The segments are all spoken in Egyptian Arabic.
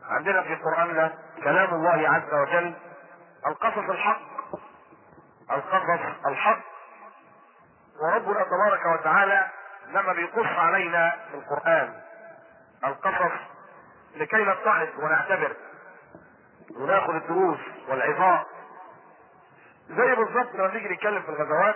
عندنا في قرآننا كلام الله عز وجل القصص الحق القصص الحق وربنا تبارك وتعالى لما بيقص علينا في القرآن القصص لكي نتعظ ونعتبر وناخذ الدروس والعظات زي بالظبط لما نيجي نتكلم في الغزوات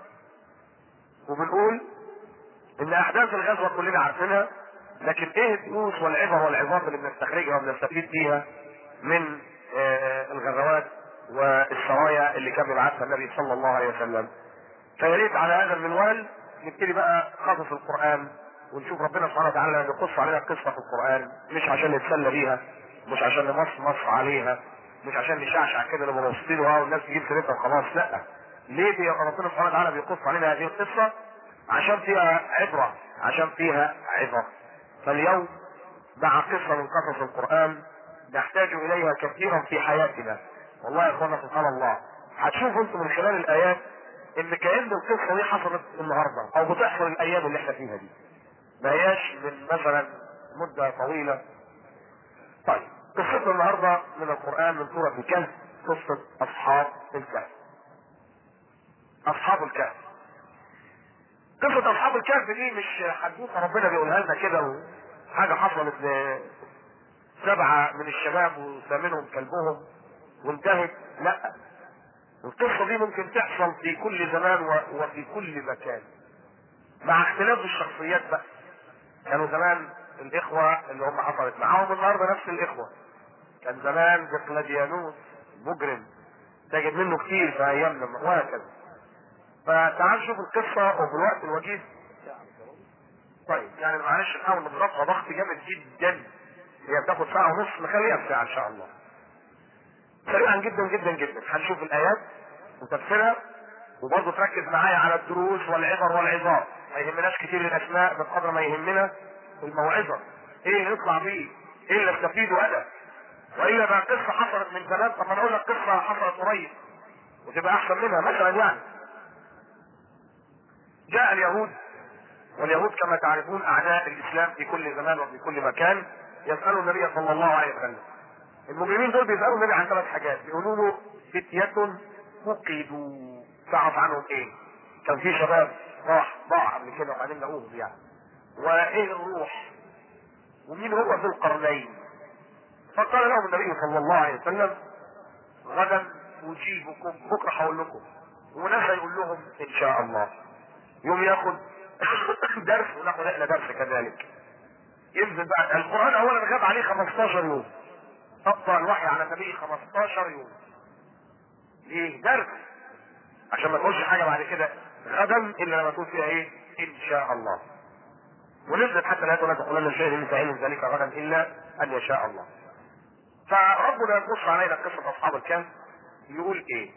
وبنقول ان احداث الغزوه كلنا عارفينها لكن ايه الدروس والعبر والعظات اللي بنستخرجها وبنستفيد فيها من آه، الغزوات والسرايا اللي كان بيبعثها النبي صلى الله عليه وسلم فيا ريت على هذا المنوال نبتدي بقى قصص القران ونشوف ربنا سبحانه وتعالى لما بيقص علينا قصه في القران مش عشان نتسلى بيها مش عشان نمصمص عليها مش عشان نشعشع كده نبقى مبسوطين وها والناس تجيب سيرتها وخلاص لا ليه بي- ربنا سبحانه وتعالى بيقص علينا هذه القصه عشان فيها عبره عشان فيها عبره فاليوم مع قصه من قصص القران نحتاج اليها كثيرا في حياتنا والله يا اخوانا سبحان الله هتشوفوا انتم من خلال الايات ان كأن القصه دي حصلت النهارده او بتحصل الايام اللي احنا فيها دي ما هياش من مثلا مده طويله طيب قصتنا النهارده من القران من سوره الكهف قصه اصحاب الكهف اصحاب الكهف قصه اصحاب الكهف دي مش حدوته ربنا بيقولها لنا كده حاجه حصلت لسبعه من الشباب وثامنهم كلبهم وانتهت لا القصه دي ممكن تحصل في كل زمان و- وفي كل مكان مع اختلاف الشخصيات بقى كانوا زمان الاخوه اللي هم حصلت معاهم النهارده نفس الاخوه كان زمان دقلديانوس مجرم تجد منه كتير في ايامنا وهكذا فتعال شوف القصه وفي الوقت الوجيز طيب يعني معلش نحاول نضغطها ضغط جامد جدا هي بتاخد ساعه ونص نخليها في ساعه ان شاء الله سريعا جدا جدا جدا هنشوف الايات وتفسيرها وبرضه تركز معايا على الدروس والعبر والعظات ما يهمناش كتير الاسماء بقدر ما يهمنا الموعظه ايه اللي نطلع بيه ايه اللي نستفيده انا والا بقى قصه حصلت من زمان طب ما انا اقول لك قصه حصلت قريب وتبقى احسن منها مثلا يعني جاء اليهود واليهود كما تعرفون اعداء الاسلام في كل زمان وفي كل مكان يسالوا النبي صلى الله عليه وسلم المجرمين دول بيسالوا النبي عن ثلاث حاجات بيقولوا له فتية فقدوا تعرف عنهم ايه؟ كان في شباب راح ضاع قبل كده وبعدين لقوهم يعني وايه الروح؟ ومين هو ذو القرنين؟ فقال لهم النبي صلى الله عليه وسلم غدا اجيبكم بكره هقول لكم وناس يقول لهم ان شاء الله يوم ياخد درس وناخد احنا درس كذلك ينزل بقى القران اولا غاب عليه 15 يوم ابطا الوحي على النبي 15 يوم ليه درس عشان ما تقولش حاجه بعد كده غدا الا لما تقول فيها ايه ان شاء الله ونزلت حتى لا تقول تقول لنا شيء ليس علم ذلك غدا الا ان يشاء الله فربنا يقص علينا قصه اصحاب الكهف يقول ايه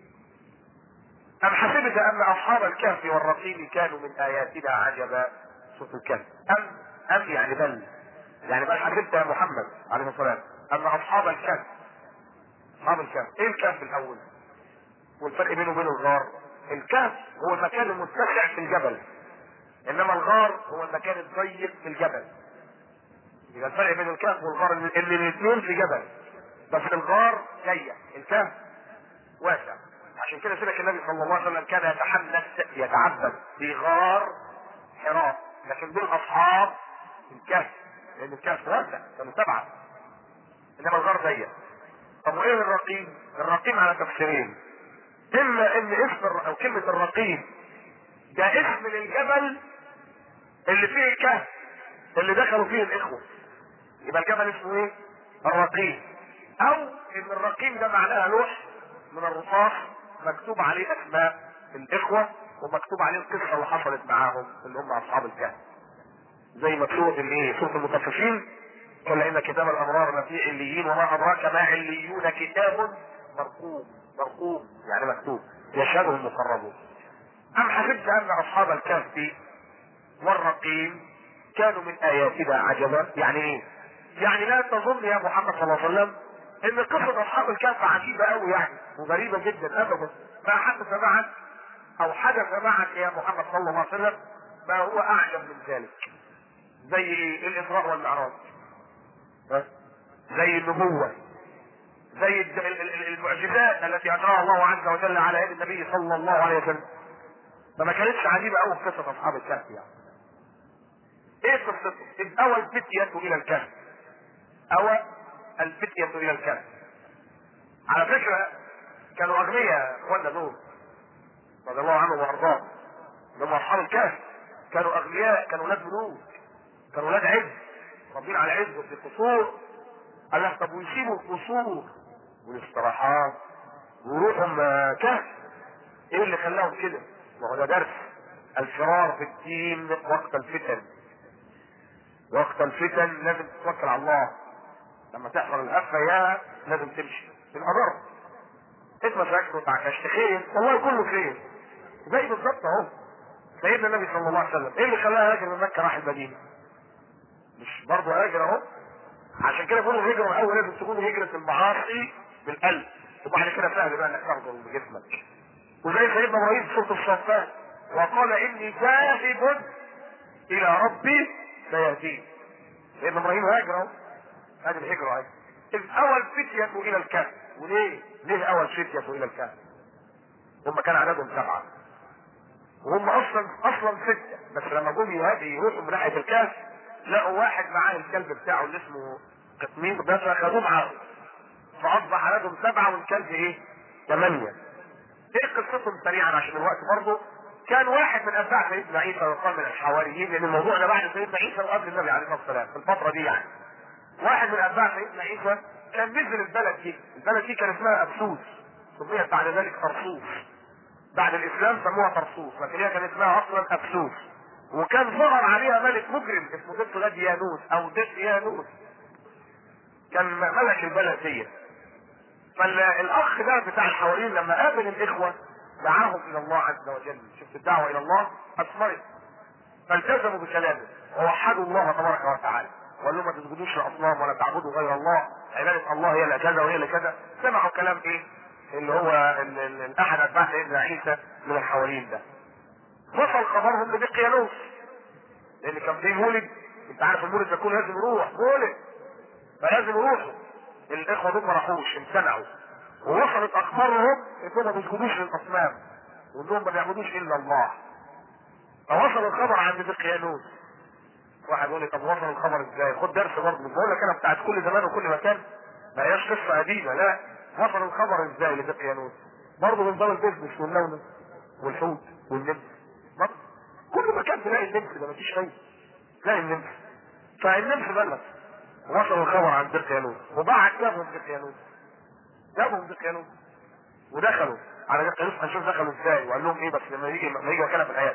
أم حسبت أن أصحاب الكهف والرقيم كانوا من آياتنا عجبا سورة الكهف أم أم يعني بل يعني بل حسبت يا محمد عليه الصلاة والسلام أن أصحاب الكهف أصحاب الكهف إيه الكهف الأول؟ والفرق بينه وبين الغار الكهف هو المكان المتسع في الجبل إنما الغار هو المكان الضيق في الجبل يبقى الفرق بين الكهف والغار ان إن الاثنين في جبل بس الغار ضيق الكهف واسع عشان كده سيدك النبي صلى الله عليه وسلم كان يتحنث يتعبد في غار حراء لكن دول اصحاب الكهف لان الكهف واسع كانوا سبعه انما الغار ضيق طب وايه الرقيم؟ الرقيم على تفسيرين اما ان اسم الر- او كلمه الرقيم ده اسم للجبل اللي فيه الكهف اللي دخلوا فيه الاخوه يبقى الجبل اسمه ايه؟ الرقيم او ان الرقيم ده معناها لوح من الرصاص مكتوب عليه اسماء الاخوه ومكتوب عليه القصه اللي حصلت معاهم اللي هم اصحاب الكهف زي ما في سوره الايه؟ سوره المطففين قال ان كتاب الابرار لفي عليين وما ادراك ما عليون كتاب مرقوم مرقوم يعني مكتوب يشهده المقربون ام حسبت ان اصحاب الكهف والرقيم كانوا من اياتنا عجبا يعني ايه؟ يعني لا تظن يا محمد صلى الله عليه وسلم ان قصه اصحاب الكهف عجيبه قوي يعني وغريبه جدا ابدا ما حدث معك او حدث معك يا محمد صلى الله عليه وسلم ما هو اعجب من ذلك زي ايه؟ الاسراء والمعراج ها؟ زي النبوة زي الد- ال- ال- المعجزات التي اجراها الله عز وجل على يد النبي صلى الله عليه وسلم فما كانتش عجيبة قوي في قصة اصحاب الكهف يعني ايه قصتهم؟ إذ اوى الفتية الى الكهف اوى الفتية الى الكهف على فكرة كانوا اغنياء اخواننا دول رضي الله عنهم وارضاهم لما اصحاب الكهف كانوا اغنياء كانوا ولاد ملوك كانوا ولاد عز ربين على عز في القصور قال لك طب ويسيبوا القصور والاستراحات ويروحوا م- كهف ايه اللي خلاهم كده؟ ما هو ده درس الفرار في الدين وقت الفتن وقت الفتن لازم تتوكل على الله لما تحصل الهفه يا لازم تمشي الأضر انت ما فاكر وتعكشت خير والله كله خير زي بالظبط اهو سيدنا النبي صلى الله عليه وسلم ايه اللي خلاه هاجر من مكه راح المدينه مش برضه هاجر اهو عشان كده بيقولوا الهجره الاول لازم تكون هجره المعاصي بالقلب وبعد كده سهل بقى انك تاخده بجسمك وزي سيدنا ابراهيم في سوره الصفات وقال اني ذاهب الى ربي سيهدين سيدنا ابراهيم هاجر اهو هذه الهجره اهي اذ اوى الفتيه الى الكهف وليه؟ ليه اوى الفتيه الى الكهف؟ هم كان عددهم سبعه وهم اصلا اصلا سته بس لما جم يهاجي يروحوا من ناحيه الكهف لقوا واحد معاه الكلب بتاعه اللي اسمه قطمير ده فخدوه معاهم فاصبح عددهم سبعه والكلب ايه؟ ثمانيه ايه قصتهم سريعا عشان الوقت برضه كان واحد من اتباع سيدنا عيسى وقال من الحواريين لان الموضوع ده بعد سيدنا عيسى وقبل النبي عليه الصلاه والسلام في الفتره دي يعني واحد من اتباع سيدنا عيسى كان نزل البلد دي البلد دي كان اسمها ابسوس سميت بعد ذلك طرسوس بعد الاسلام سموها طرسوس لكن هي كان اسمها اصلا ابسوس وكان ظهر عليها ملك مجرم اسمه دكتور ديانوس او ديانوس كان ملك البلد دي فالاخ ده بتاع الحواريين لما قابل الاخوه دعاهم الى الله عز وجل شفت الدعوه الى الله اثمرت فالتزموا بكلامه ووحدوا الله تبارك وتعالى وقال لهم ما تسجدوش لاصنام ولا تعبدوا غير الله عباده الله هي اللي كذا وهي اللي كذا سمعوا كلام ايه اللي هو ال- ال- ال- احد اتباع سيدنا عيسى من الحواريين ده وصل خبرهم لدقيانوس لان كان في مولد انت عارف المولد ده يكون لازم يروح مولد فلازم يروحوا الاخوه دول ما راحوش امتنعوا ووصلت اخبارهم انهم ما بيسجدوش للاصنام وانهم ما بيعبدوش الا الله فوصل الخبر عند دقيانوس واحد يقول لي طب وصل الخبر ازاي؟ خد درس برضه مش بقول لك انا بتاعت كل زمان وكل مكان ما هياش قصه قديمه لا وصل الخبر ازاي لدقيانوس؟ برضه من ضمن البيزنس واللونة والحوت والنمس برضه كل مكان تلاقي النمس ده مفيش شيء تلاقي النمس فالنمس بلغ وصل الخبر عن دقيانوس وبعت جابهم دقيانوس جابهم دقيانوس ودخلوا على دقيانوس هنشوف دخلوا ازاي وقال لهم ايه بس لما يجي لما يجي مكانها في الحياه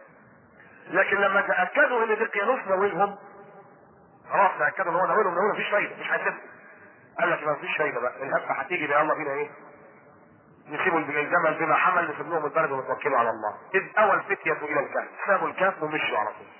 لكن لما تاكدوا ان دقيانوس ناويلهم خلاص تاكدوا ان هو ناويلهم ناويلهم مفيش فايده مش هيسيبهم قال لك ما فيش فايده بقى الهفه هتيجي يلا بينا ايه نسيبوا الجمل بما حمل نسيب لهم البلد ونتوكلوا على الله اذ اوى الفتيه الى الكهف سابوا الكهف ومشوا على طول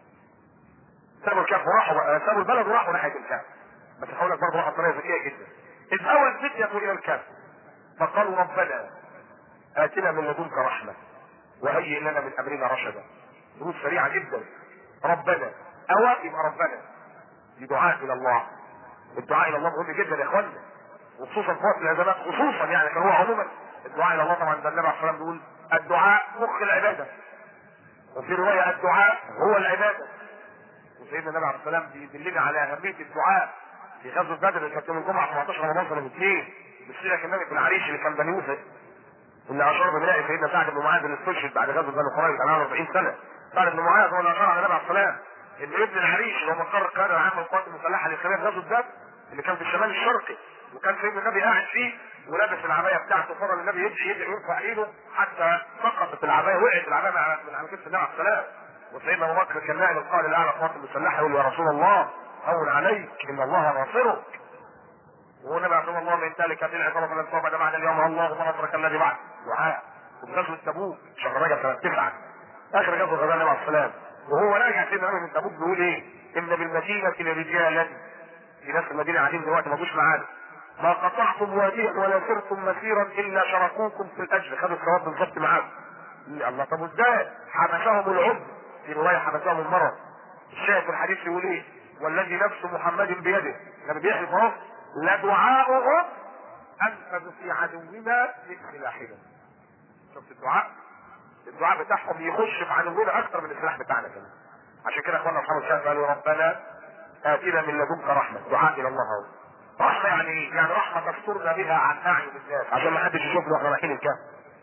سابوا الكهف وراحوا بقى سابوا البلد وراحوا ناحيه الكهف بس هقول لك برضه راحوا بطريقه ذكيه جدا اذ اوى الفتيه الى الكهف فقالوا ربنا اتنا من لدنك رحمه وهيئ لنا من امرنا رشدا دروس سريعه جدا ربنا اوى يبقى ربنا دي دعاء الى الله الدعاء الى الله مهم جدا يا اخوانا وخصوصا في وقت الازمات خصوصا يعني كان هو عموما الدعاء الى الله طبعا ده النبي عليه الصلاه والسلام بيقول الدعاء مخ العباده وفي روايه الدعاء هو العباده وسيدنا النبي عليه الصلاه والسلام بيدلنا على اهميه الدعاء في غزوه بدر اللي كانت يوم الجمعه 17 رمضان سنه اثنين بسيرة النبي في العريش اللي كان بني يوسف اللي اشار بنلاقي سيدنا سعد بن معاذ اللي استشهد بعد غزوه بني قريظه كان عنده 40 سنه سعد بن معاذ هو اللي اشار على النبي عليه الصلاه والسلام ان ابن العريش اللي هو مقر القياده العامه للقوات المسلحه الاسلاميه في غزوه بدر اللي كان في الشمال الشرقي وكان سيدنا النبي قاعد فيه ولابس العبايه بتاعته فضل النبي يدعي يدعي يرفع ايده حتى سقطت العبايه وقعت العبايه من على من على كتف النبي عليه السلام وسيدنا ابو بكر كان نائب القائد الاعلى للقوات المسلحه يقول يا رسول الله هون عليك ان الله ناصرك والنبي عليه الله من ذلك تلع طرف لن صوب بعد اليوم اللهم نصرك الذي بعد دعاء وفي غزوه تبوك شهر رجب سنه تسعه اخر غزوه غزوه النبي عليه السلام وهو راجع سيدنا النبي من تبوك بيقول ايه؟ ان بالمدينه لرجالا في ناس المدينه قاعدين دلوقتي ما جوش معانا ما قطعتم واديا ولا سرتم مسيرا الا شركوكم في الاجر خدوا الثواب بالظبط معاكم الله طب ازاي؟ حبسهم العذر في روايه حبسهم المرض الشاهد في الحديث يقول ايه؟ والذي نفس محمد بيده النبي بيحلف اهو لدعاؤهم انفذ في عدونا من سلاحنا شفت الدعاء الدعاء بتاعهم يخش في عدونا اكثر من السلاح بتاعنا كمان عشان كده اخوانا اصحاب الشهاده قالوا ربنا اتنا من لدنك رحمه دعاء الى الله اهو رحمه يعني ايه؟ يعني رحمه تسترنا بها عن اعين الناس عشان ما حدش يشوفنا واحنا رايحين الكهف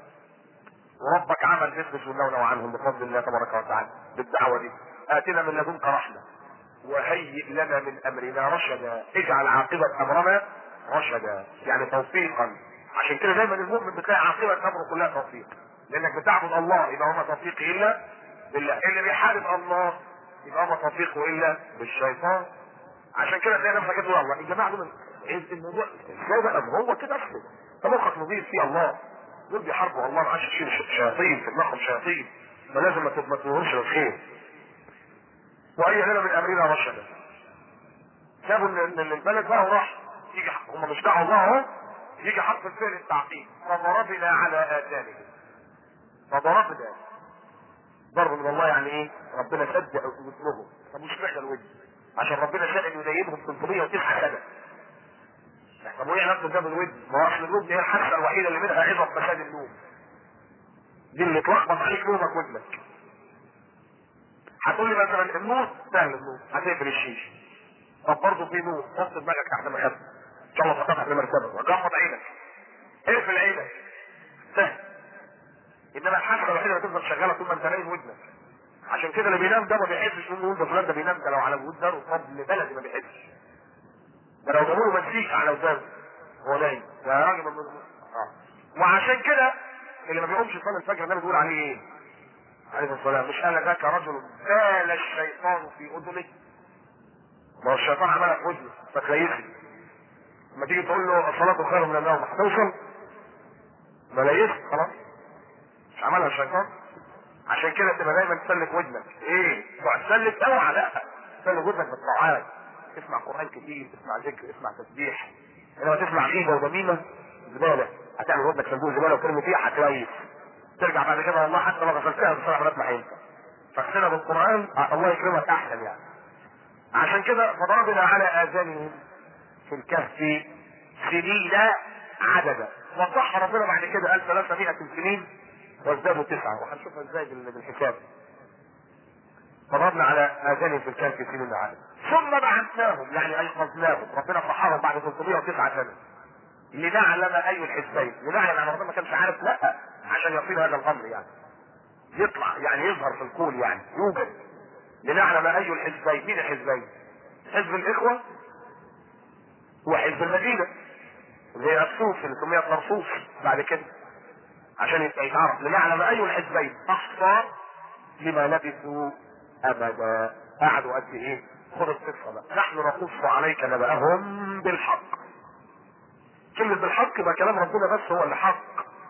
وربك عمل مثل ونونوا عنهم بفضل الله تبارك وتعالى بالدعوه دي اتنا من لدنك رحمه وهيئ لنا من امرنا رشدا اجعل عاقبه امرنا رشدا يعني توفيقا عشان كده دايما المؤمن بتلاقي عاقبه امره كلها توفيق لانك بتعبد الله يبقى وما توفيق الا بالله اللي بيحارب الله يبقى وما توفيقه الا بالشيطان عشان كده تلاقي نفسك تقول الله الجماعه دول إيه الموضوع ازاي بقى ما هو كده اصلا انت مخك نظيف فيه الله دول بيحاربوا الله معاش يشيل شياطين في دماغهم شياطين ما لازم ما تظهرش الخير وهي لنا من امرنا رشدا سابوا ان البلد بقى وراح يجي هم مش دعوا الله اهو يجي حرف الفعل التعقيب فضربنا على اذانهم فضربنا ضرب من الله يعني ايه ربنا صدق ودنهم طب مش معنى الودن عشان ربنا شاء ان يدينهم 309 سنه طب وايه علاقه ده بالودن؟ ما هو اصل الودن هي الحاسه الوحيده اللي منها عظم فساد النوم دي اللي تلخبط عليك نومك ودنك هتقول لي مثلا النور سهل النور هتقفل الشيشه طب برضه في نور حط دماغك تحت المخده ان شاء الله فتحت المرتبه وغمض عينك اقفل عينك سهل انما الحاسه الوحيده اللي تفضل شغاله طول ما انت نايم ودنك عشان كده اللي بينام ده ما بيحسش انه يقول ده فلان ده بينام ده لو على ودان وفضل بلدي ما بيحسش ده لو جابوا له مزيكا على ودانه هو نايم ده راجل من اه وعشان كده اللي ما بيقومش يصلي الفجر ده بيقول عليه ايه؟ عليه الصلاه مش قال ذاك رجل بال الشيطان في اذنه ما هو الشيطان عملها في اذنه فتليسي لما تيجي تقول له الصلاه خير من النوم هتوصل ما ليست خلاص مش عملها الشيطان عشان كده تبقى دايما تسلك ودنك ايه تقعد تسلك اوعى لا تسلك ودنك بالطاعات تسمع قران كتير تسمع ذكر تسمع تسبيح انما تسمع غيبه وذميمه زباله هتعمل ودنك صندوق زباله وترمي فيها هتريس ترجع بعد كده والله حتى لو غسلتها بصراحه ما هينفع فاغسلها بالقران الله يكرمك احسن يعني عشان كده فضربنا على اذانهم في الكهف سنين عددا وضحها ربنا بعد كده قال 300 سنين وازدادوا تسعة وهنشوفها ازاي بالحساب فضربنا على اذانهم في الكهف سنين عددا ثم بعثناهم يعني ايقظناهم ربنا صحاهم بعد 309 سنه لنعلم اي الحزبين لنعلم ان ربنا ما كانش عارف لا عشان يصير هذا الامر يعني يطلع يعني يظهر في الكون يعني يوجد لنعلم اي الحزبين مين الحزبين حزب الاخوه وحزب المدينه اللي هي الصوف اللي سميت مرصوص بعد كده عشان يبقى يتعرف لنعلم اي الحزبين احصى لما لبثوا ابدا قعدوا قد ايه خد القصه بقى نحن نقص عليك نبأهم بالحق كلمة بالحق يبقى كلام ربنا بس هو اللي حق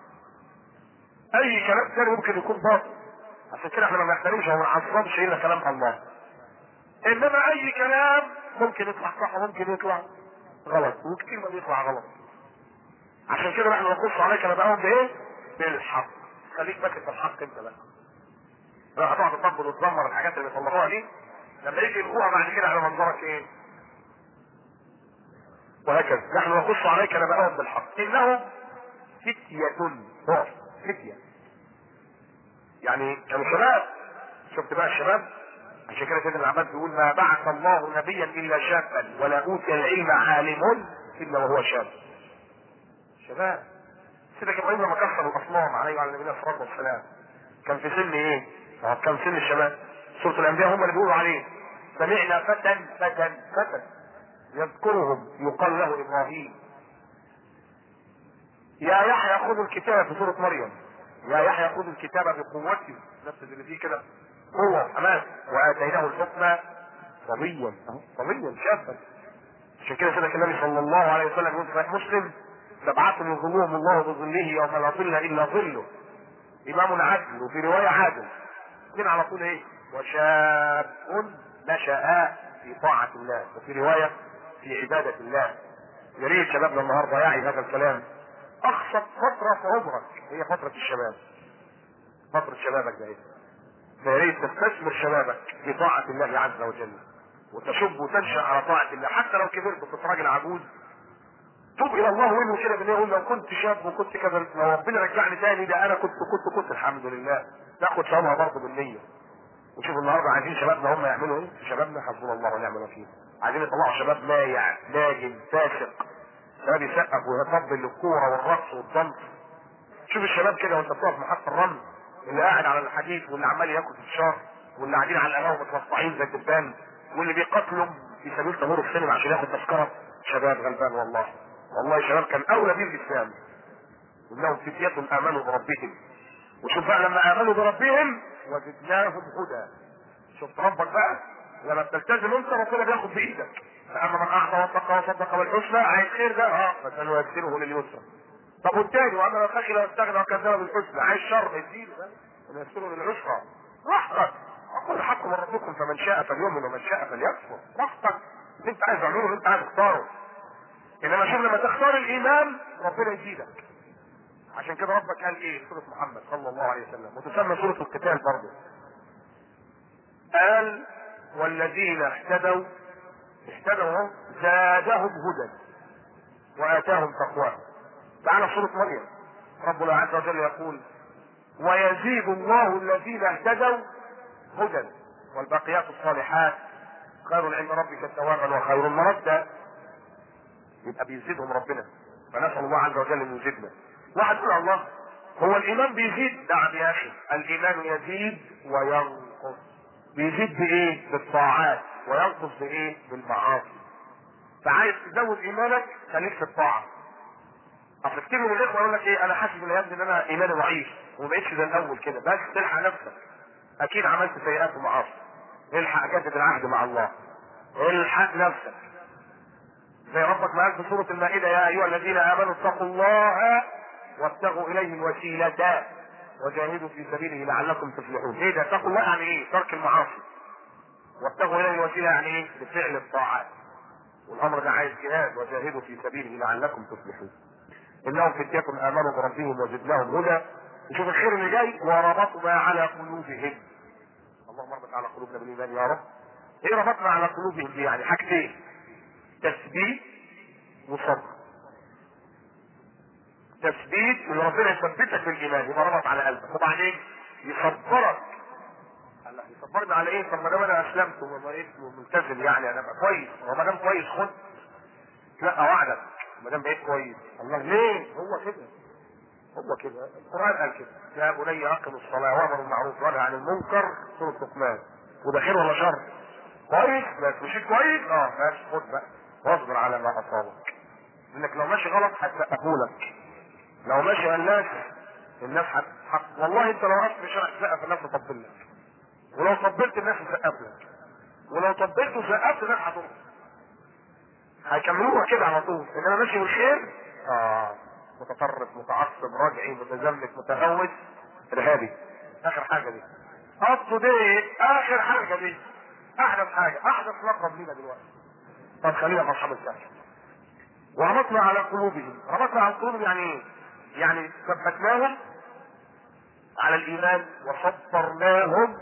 اي كلام تاني ممكن يكون باطل عشان كده احنا ما بنحترمش وما بنعصبش الا كلام الله انما اي كلام ممكن يطلع صح وممكن يطلع غلط وكتير ما بيطلع غلط عشان كده نحن نقص عليك نبأهم بايه؟ بالحق خليك ماسك بالحق انت بقى لا هتقعد تطبل وتزمر الحاجات اللي بيطلعوها دي لما يجي يلقوها بعد كده على منظرك ايه؟ وهكذا نحن نقص عليك نبأهم بالحق انهم فتية ضعف فتية يعني كانوا شباب شفت بقى الشباب عشان كده سيدنا العباس بيقول ما بعث الله نبيا الا شابا ولا اوتي العلم عالم الا وهو شاب شباب سيدنا ابراهيم لما كسر الاصنام عليه وعلى نبينا الصلاه والسلام كان في سن ايه؟ كان سن الشباب سوره الانبياء هم اللي بيقولوا عليه سمعنا فتى فتى فتى يذكرهم يقال له ابراهيم يا يحيى خذ الكتاب في سوره مريم يا يحيى خذ الكتاب بقوته نفس اللي فيه كده قوه حماس واتيناه الحكم صبيا صبيا شابا عشان كده سيدنا النبي صلى الله عليه وسلم يقول في صحيح مسلم سبعة يظلهم الله بظله يوم لا ظل الا ظله امام عدل وفي روايه عادل اثنين على طول ايه وشاب نشأ في طاعة الله وفي رواية في عبادة الله يا ريت شبابنا النهارده يعي هذا الكلام اخصب فترة في عمرك هي فترة الشباب فترة شبابك ده فيا ريت تستثمر شبابك في طاعة الله عز وجل وتشب وتنشأ على طاعة الله حتى لو كبرت وكنت راجل عجوز توب الى الله وانه كده بالله يقول لو كنت شاب وكنت كذا لو ربنا رجعني تاني ده انا كنت كنت كنت الحمد لله ناخد ثوابها برضه بالنيه وشوف النهارده عايزين شبابنا هم يعملوا ايه شبابنا حسبنا الله ونعم الوكيل عايزين يطلعوا شباب مايع ناجم فاسق شباب يسقف ويطبل للكوره والرقص والضنك شوف الشباب كده وانت بتقف محطه الرمل اللي قاعد على الحديد واللي عمال ياكل في الشهر واللي قاعدين على القهوه مترصعين زي الدبان واللي بيقاتلوا في سبيل تمر السينما عشان ياخد تذكره شباب غلبان والله والله شباب كان اولى بيه الاسلام انهم فتية امنوا بربهم وشوف بقى لما امنوا بربهم وزدناهم هدى شفت ربك بقى لما بتلتزم انت ربنا بياخد بايدك فاما من اعطى واتقى وصدق بالحسنى عايز خير ده اه فسنيسره لليسرى طب والتاني واما من خشي واستغنى وكذب بالحسنى عايز شر اديله ده ونيسره للعسرى راحتك وقل حق من ربكم فمن شاء فليؤمن ومن شاء فليكفر راحتك اللي انت عايز تعمله اللي انت عايز تختاره انما شوف لما تختار الايمان ربنا يزيدك عشان كده ربك قال ايه في سوره محمد صلى الله عليه وسلم وتسمى سوره القتال برضه قال والذين اهتدوا اهتدوا زادهم هدى واتاهم تقواهم تعالى في سوره مريم ربنا عز وجل يقول ويزيد الله الذين اهتدوا هدى والباقيات الصالحات خير عند ربك ثوابا وخير مردا يبقى بيزيدهم ربنا فنسال الله عز وجل ان يزيدنا واحد يقول الله هو الايمان بيزيد نعم يا اخي الايمان يزيد وينقص بيزيد بايه بالطاعات وينقص بايه بالمعاصي فعايز تزود ايمانك خليك في الطاعه اصل كتير من الاخوه يقول لك ايه انا حاسس ان يا ابني ان انا ايماني ضعيف وما بقتش زي الاول كده بس تلحق نفسك اكيد عملت سيئات ومعاصي الحق جدد العهد مع الله الحق نفسك زي ربك ما قال في سوره المائده يا ايها الذين امنوا اتقوا الله وابتغوا اليه الوسيله وجاهدوا في سبيله لعلكم تفلحون ايه ده اتقوا الله يعني ايه ترك المعاصي وابتغوا اليه الوسيله يعني ايه بفعل الطاعات والامر ده عايز جهاد وجاهدوا في سبيله لعلكم تفلحون انهم فتية امنوا بربهم وزدناهم هدى نشوف الخير اللي جاي وربطنا على قلوبهم اللهم اربط على قلوبنا بالايمان يا رب ايه ربطنا على قلوبهم دي يعني حاجتين تثبيت وصبر تثبيت ان ربنا يثبتك بالايمان يبقى ربط على قلبك وبعدين يصبرك الله يصبرني على ايه طب ما دام انا اسلمت وبقيت ملتزم يعني انا ابقى كويس وما دام كويس خد لا وعدك ما دام بقيت كويس الله ليه هو كده هو كده القران قال كده يا بني اقم الصلاه وامر بالمعروف وانهى عن المنكر سوره لقمان وده خير ولا شر؟ كويس بس مشيت كويس اه بس خد بقى واصبر على ما اصابك انك لو ماشي غلط هتسقفولك لو ماشي الناس الناس حت... حت... والله انت لو وقفت في شارع تسقف الناس تطبل لك ولو طبلت الناس تسقف لك ولو طبلت وسقفت الناس هترقص هيكملوها كده على طول انما ماشي بالخير اه متطرف متعصب راجعي متزمت متهوس ارهابي اخر حاجه دي اصله دي اخر حاجه دي احدث حاجه احدث لقب لينا دلوقتي طب خلينا في اصحاب الكهف وربطنا على قلوبهم ربطنا على قلوبهم يعني ايه يعني ثبتناهم على الايمان وصبرناهم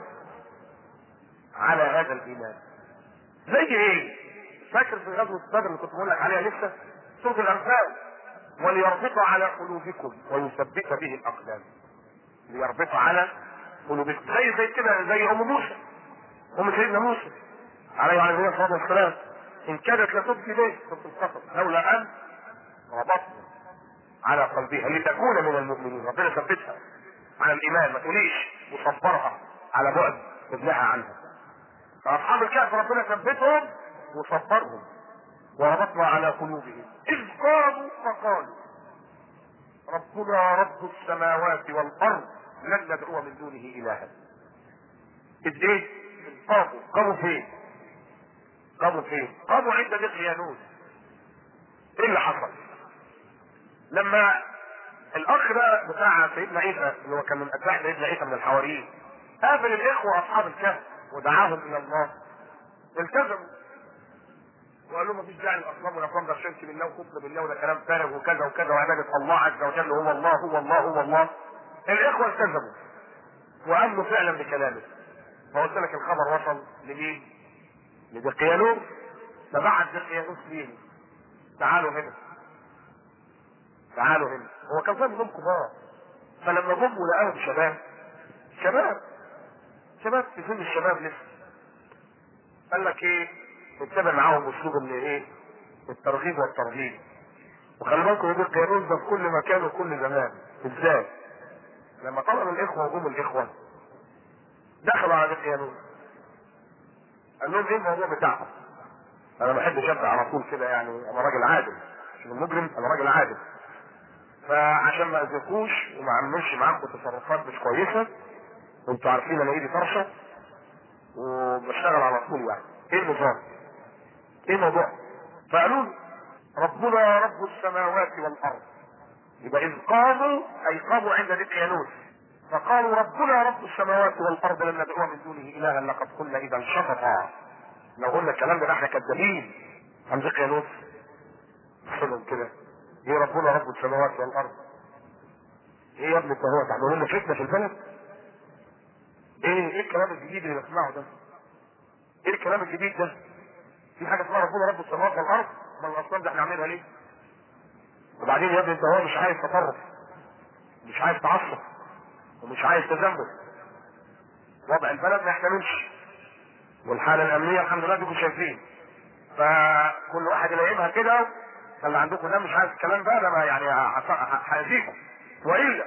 على هذا الايمان زي ايه فاكر في غزوه بدر اللي كنت بقول لك عليها لسه سوره الانفال وليربط على قلوبكم ويثبت به الاقدام ليربط على قلوبكم زي زي كده زي ام موسى ام سيدنا موسى عليه وعلى نبينا الصلاه والسلام ان كادت لتبكي به في القصص لولا ان ربطنا على قلبها لتكون من المؤمنين ربنا ثبتها على الايمان ما تقوليش وصبرها على بعد ابنها عنها فاصحاب الكهف ربنا ثبتهم وصبرهم وربطنا على قلوبهم اذ قالوا فقالوا ربنا رب السماوات والارض لن ندعو من دونه الها اذ ايه قاموا قاموا فين قاموا فين قاموا عند دقيانوس ايه اللي حصل لما الاخ ده بتاع سيدنا عيسى اللي هو كان من اتباع سيدنا عيسى من الحواريين قابل الاخوه اصحاب الكهف ودعاهم الى الله التزموا وقال لهم مفيش داعي للاصنام والاصنام ده الشرك بالله وكفر بالله وده كلام فارغ وكذا وكذا وعباده الله عز وجل هو الله هو الله هو الله الاخوه التزموا وامنوا فعلا بكلامه فقلت لك الخبر وصل لمين؟ لدقيانوس فبعت دقيانوس ليه؟ تعالوا هنا تعالوا هنا هو كان فاهم انهم كبار فلما جم ولقاهم شباب شباب شباب في سن الشباب لسه قال لك ايه اتبع معاهم اسلوب اللي ايه الترغيب والترهيب وخلي بالكم دول القانون ده في كل مكان وكل زمان ازاي لما طلعوا الاخوه وجم الاخوه دخلوا على القانون قال لهم ايه الموضوع بتاعكم انا ما بحبش ابدا على طول كده يعني انا راجل عادل مش المجرم انا راجل عادل فعشان ما اذيكوش وما اعملش معاكم تصرفات مش كويسه وانتوا عارفين انا ايدي طرشه وبشتغل على طول يعني ايه النظام؟ ايه الموضوع؟ فقالوا لي ربنا رب السماوات والارض يبقى اذ قاموا اي قاموا عند دقيانوس فقالوا ربنا رب السماوات والارض لن ندعو من دونه الها لقد قلنا اذا شططا لو قلنا الكلام ده احنا كذابين عن دقيانوس صلهم كده ايه ربنا رب السماوات والارض ايه يا ابني انت هو تعملوا لنا فتنه في البلد ايه ايه الكلام الجديد اللي بسمعه ده ايه الكلام الجديد ده في حاجه اسمها ربنا رب السماوات والارض ما الاصنام ده احنا عاملينها ليه وبعدين يا ابني انت هو مش عايز تطرف مش عايز تعصب ومش عايز تذنب وضع البلد ما يحتملش والحاله الامنيه الحمد لله انتوا شايفين فكل واحد يلاقيها كده اللي عندكم ده مش عايز الكلام ده ده يعني هيأذيكم والا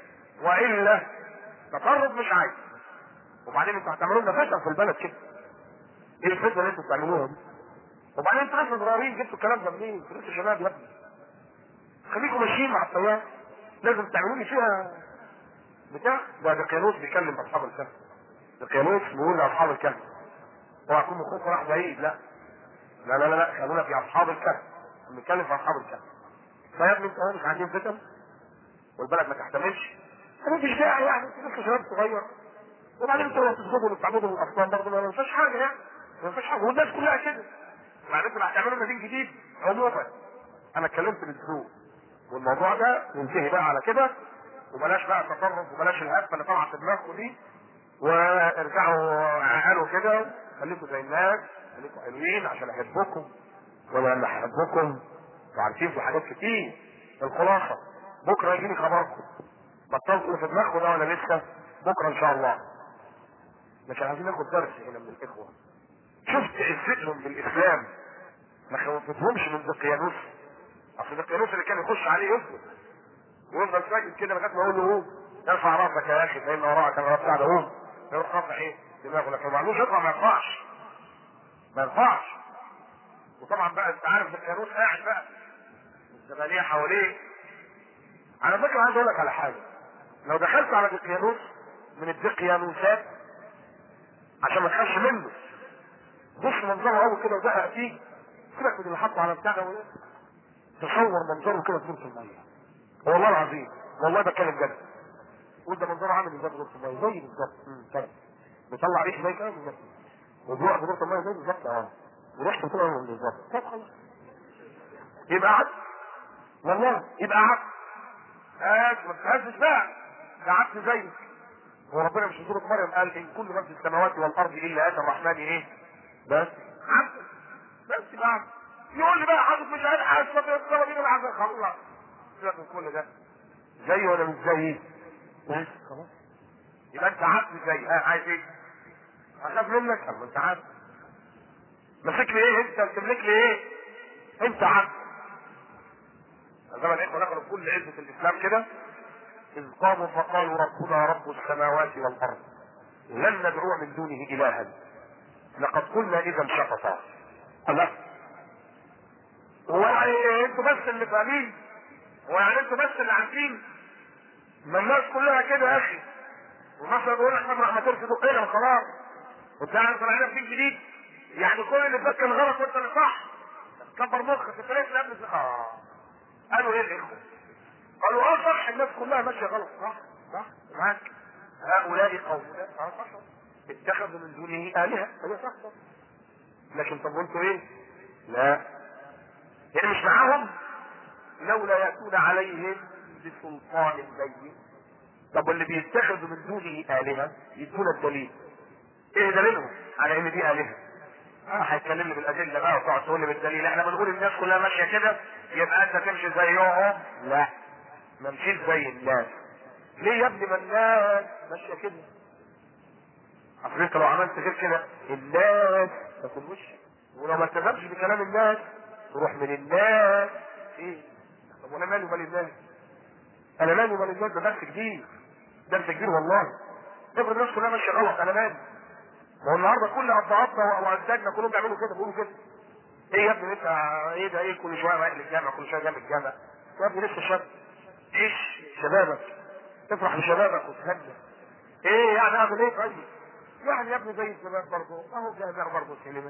والا تطرف مش عايز وبعدين انتوا هتعملوا لنا فتن في البلد كده ايه الفتنه اللي انتوا بتعملوها دي وبعدين انتوا لسه صغيرين جبتوا الكلام ده منين؟ انتوا لسه شباب يا ابني خليكم ماشيين مع التيار لازم تعملوا لي فيها بتاع ده دقيانوس بيكلم اصحاب الكهف دقيانوس بيقول لاصحاب الكهف هو هيكون مخكم راح بعيد لا لا لا لا, لا. خلونا في اصحاب الكهف بنتكلم في اصحاب الكهف فيا ابني انت مش عايزين فتن والبلد ما تحتملش ما فيش داعي يعني انتوا لسه شباب صغير وبعدين انتوا لو تسجدوا وتعبدوا الاصنام برضه ما فيش حاجه يعني ما فيش حاجه والناس كلها كده بعدين انتوا هتعملوا لنا دين جديد عموما انا اتكلمت بالذوق والموضوع ده ينتهي بقى على كده وبلاش بقى التطرف وبلاش الهفه اللي طالعه في دماغكم دي وارجعوا عقلوا كده خليكم زي الناس خليكم حلوين عشان احبكم وانا لما احبكم وعارفين في حاجات كتير الخلاصه بكره يجيني خبركم بطلتوا في دماغكم ده ولا لسه بكره ان شاء الله مش عايزين ناخد درس هنا من الاخوه شفت عزتهم بالاسلام ما خوفتهمش من دقيانوس اصل دقيانوس اللي كان يخش عليه يسجد ويفضل ساكت كده لغايه ما يقول له قوم ارفع راسك يا اخي فان وراءك انا بتاع ده قوم يروح رافع ايه دماغه لكن ما عندوش يطلع ما يرفعش ما يرفعش وطبعا بقى انت عارف دقيانوس قاعد بقى الزبانيه حواليه على فكره عايز اقول لك على حاجه لو دخلت على دقيانوس من الدقيانوسات عشان ما تخافش منه بص منظره قوي كده وزهق فيه سيبك من اللي حطه على بتاع ده تصور منظره كده في نص الميه والله العظيم والله بتكلم جد قول ده منظره عامل ازاي في نص الميه زي بالظبط طيب بيطلع ريح زي كده بالظبط وبيقع في نص الميه زي بالظبط اه وريحته كده بالظبط طب خلاص يبقى عبد والله يبقى عبد آه ما تتهزش بقى ده عبد زيك هو ربنا مش في سوره مريم قال ان كل من في السماوات والارض الا اتى الرحمن ايه بس عبد بس يبقى عبد يقول لي بقى حاطط مش عارف حاسس الصلاه دي بالعزاء خلاص سيبك من كل ده زي ولا مش زي بس خلاص يبقى انت عبد زي ها عايز ايه اخاف منك طب انت عبد ماسك لي ايه انت بتملك لي ايه انت عبد زي ما الاخوه دخلوا كل عزه الاسلام كده إذ قاموا فقالوا ربنا رب السماوات والأرض لن ندعو من دونه إلها لقد قلنا إذا شططا الله هو يعني انتوا بس اللي فاهمين هو يعني انتوا بس اللي عارفين ما الناس كلها كده يا اخي ومثلا بيقول احنا ما ترفضوا قيل خلاص وانت عارف طالعين فيك جديد يعني كل اللي فات كان غلط وانت اللي صح كبر مخك انت ليش قبل اه قالوا ايه الاخوه قالوا اه صح الناس كلها ماشيه غلط صح صح معاك هؤلاء قومنا اه صح اتخذوا من دونه الهه ايوه صح صح لكن طب وانتوا ايه؟ لا يعني مش معاهم لولا ياتون عليهم بسلطان بين طب واللي بيتخذوا من دونه الهه يدونا الدليل ايه دليلهم على ان دي الهه اه هيتكلمني بالادله بقى وتقعد تقول لي بالدليل احنا بنقول الناس كلها ماشيه كده يبقى انت تمشي زيهم لا ما مشيش زي الناس ليه يا ابني ما الناس ماشيه كده اصل انت لو عملت غير كده الناس تكون وش ولو ما التزمش بكلام الناس تروح من الناس ايه طب وانا مالي ومال الناس انا مالي ومال الناس ده درس كبير درس كبير والله افرض الناس كلها ماشيه غلط انا مالي ما هو النهارده كل ابهاتنا واجدادنا كلهم بيعملوا كده بيقولوا كده ايه يا ابني انت ايه ده ايه كل شويه رايح للجامع كل شويه جنب الجامع يا ابني لسه شاب عيش شبابك افرح بشبابك وتهنى ايه يعني اعمل ايه طيب يعني يا ابني زي الشباب برضه ما هو جامع برضه كلمه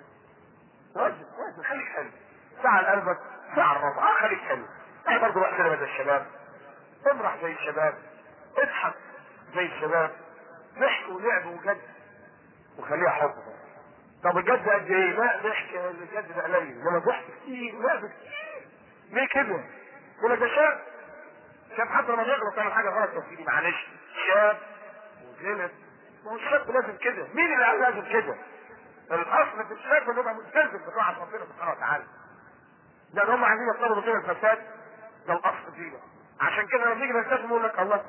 واجب واجب خليك حلو ساعة لقلبك ساعة لربك اه خليك حلو ايه برضه روح كلمة زي الشباب افرح زي الشباب اضحك زي الشباب ضحك ولعب وجد وخليها حب طب الجد قد ايه؟ لا ضحك الجد ده قليل انما ضحك كتير لعب كتير ليه كده؟ يقول لك ده شاب شاب حتى لما يغلط يعمل حاجه غلط يا سيدي معلش شاب وغلط ما هو الشاب لازم كده مين اللي قال لازم كده؟ الاصل في الشاب انه يبقى ملتزم بطاعه ربنا سبحانه وتعالى لان هم عايزين يطلبوا كده الفساد ده الاصل فينا عشان كده لما نيجي نلتزم يقول لك الله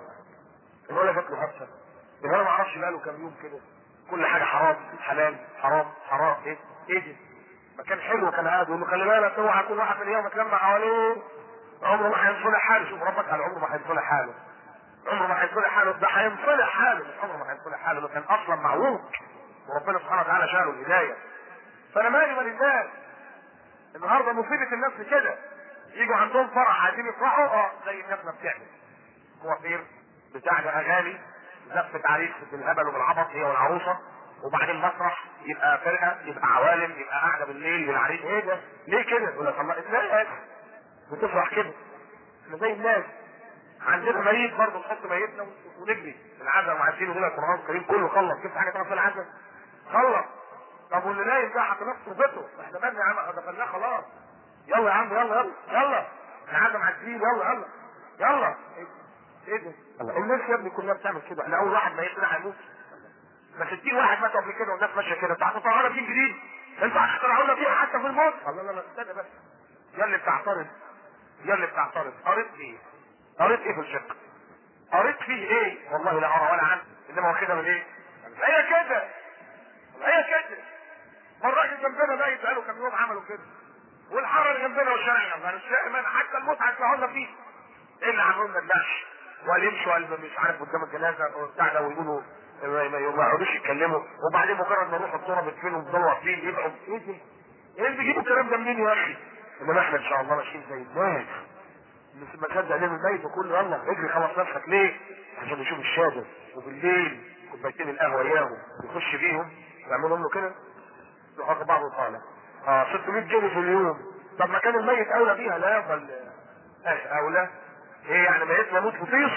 الولد جات له حادثه الولد ما اعرفش بقاله كام يوم كده كل حاجه حرام حلال حرام حرام ايه ايه ده مكان حلو كان قاعد يقول له خلي بالك اوعى كل واحد من يوم يتلمع حواليه عمره ما هينصلح حاله شوف ربك قال عمره ما هينصلح حاله عمره ما هينصلح حاله ده هينصلح حاله مش عمره ما هينصلح حاله ده كان اصلا معوج وربنا سبحانه وتعالى شاله الهدايه فانا مالي مال الناس النهارده مصيبه الناس في كده يجوا عندهم فرح عايزين يفرحوا اه زي الناس ما بتعمل كوافير بتاع اغاني زفة عريس بالهبل وبالعبط هي والعروسه وبعدين مسرح يبقى فرقه يبقى عوالم يبقى قاعده بالليل بالعريس ايه ده؟ ليه كده؟ يقول لك الله الناس بتفرح كده احنا زي الناس عندنا ميت برضه نحط ميتنا ونجري العزاء وعايزين يقول لك القران الكريم كله خلص كيف حاجه تعمل في العزاء؟ خلص طب واللي نايم ده حط نفسه تربته احنا مالنا يا عم دخلناه خلاص يلا يا عم يلا يلا يلا العزاء معديين يلا يلا يلا ايه ده؟ الله الناس يا ابني كلها بتعمل كده انا اول واحد ما يطلع هيموت ما 60 واحد ماتوا قبل كده والناس ماشيه كده انتوا هتطلعوا لنا دين جديد انتوا هتخترعوا لنا فيها حتى في الموت الله لا لا استنى بس يا اللي بتعترض يا اللي بتعترض قريت ايه؟ قريت ايه في الفقه؟ قريت فيه ايه؟ والله لا ارى ولا عنه انما واخدها من ايه؟ هي كده هي كده ما الراجل جنبنا ده يتقالوا كم يوم عملوا كده والحاره اللي جنبنا والشارع يعني الشارع حتى المتعه يطلعوا لنا فيه ايه اللي عملوا لنا النقش وقال يمشوا قال مش عارف قدام الجنازه وبتاع ده ويقولوا ما يقعدوش يتكلموا وبعدين مجرد ما يروحوا الصوره بتفينهم يفضلوا واقفين يبقوا ايه ده؟ ايه اللي بيجيبوا الكلام ده منين يا اخي؟ انما احنا ان شاء الله ماشيين زي الناس مش مصدق ليه الميت وكله يلا اجري خلص نفسك ليه؟ عشان يشوف الشادر وبالليل كوبايتين القهوه اياهم يخش بيهم يعملوا له كده يروح واخد بعضه وطالع اه 600 جنيه في اليوم طب ما كان الميت اولى بيها لا يفضل اولى ايه يعني ميتنا موت فطيس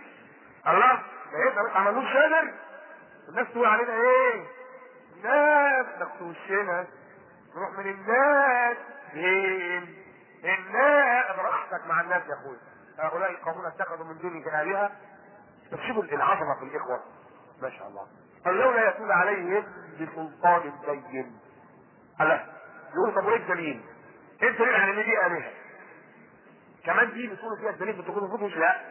الله ميتنا ما عملوش شادر الناس تقول علينا ايه الناس تاخد وشنا نروح من الناس فين الناس براحتك مع الناس يا اخويا هؤلاء القومون اتخذوا من دونه آلهة بس شوفوا العظمة في الإخوة ما شاء الله قال لولا يتولى عليهم بسلطان بين الله يقول طب وايه الدليل؟ ايه الدليل على ان دي آلهة؟ كمان دي بتقولوا فيها الدليل بتقولوا المفروض لا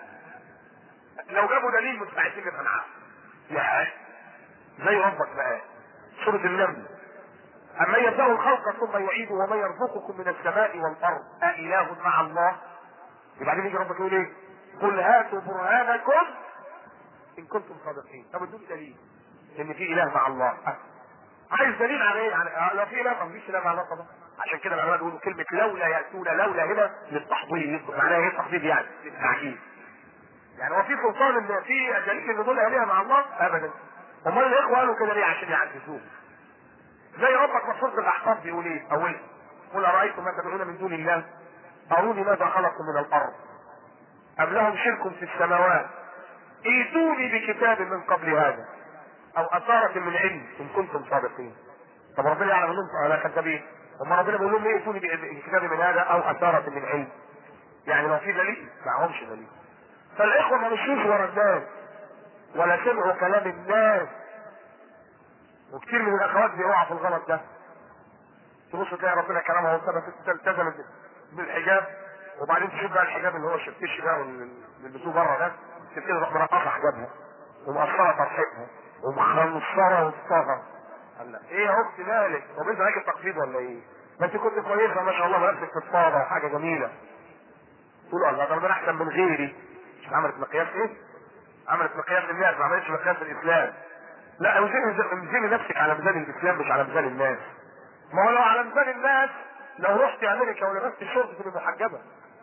لو جابوا دليل مستعدين نبقى معاه لا زي ربك بقى سورة النمل أما يبدأ الخلق ثم يعيده وما يرزقكم من السماء والأرض أإله مع الله وبعدين يجي ربك يقول إيه؟ قل هاتوا برهانكم إن كنتم صادقين طب ادوني دليل إن في إله مع الله أه. عايز دليل على إيه؟ على لو في إله ما فيش إله مع الله طبعا عشان كده العلماء بيقولوا كلمة لولا يأتون لولا هنا للتحضير معناها إيه التحضير يعني؟ للتعجيز يعني هو في سلطان ان في دليل ان دول الهه مع الله ابدا امال الاخوه قالوا كده ليه عشان يعجزوه زي ربك مخصوص بالاحقاف بيقول ايه اولا قل ارايتم ما تدعون من دون الله اروني ماذا خلقوا من الارض ام لهم شرك في السماوات ايتوني بكتاب من قبل هذا او اثارة من علم ان كنتم صادقين طب ربنا يعلم انهم على كذابين هم ربنا بيقول لهم ايه ايتوني بكتاب من هذا او اثارة من علم يعني لو في دليل معهمش دليل فالاخوه ما مشوش ورا الناس ولا سمعوا كلام الناس وكتير من الاخوات بيقعوا في الغلط ده تبص تلاقي ربنا كرمها وثبت التزمت بالحجاب وبعدين تشوف بقى الحجاب اللي هو الشفتش ده واللي بيلبسوه بره ده تبتدي تروح مرقصه حجابها ومقصره طرحتها ومخنصره وسطها قال ايه يا اختي مالك؟ طب انت راجل تخفيض ولا ايه؟ ما انت كنت كويسه ما شاء الله ملابسك فضفاضه وحاجه جميله تقول الله ده ربنا احسن من غيري مش عملت مقياس ايه؟ عملت مقياس الناس ما عملتش مقياس الاسلام لا اوزني اوزني نفسك على ميزان الاسلام مش على ميزان الناس ما هو لو على ميزان الناس لو رحت امريكا ولبست الشرطه تبقى محجبه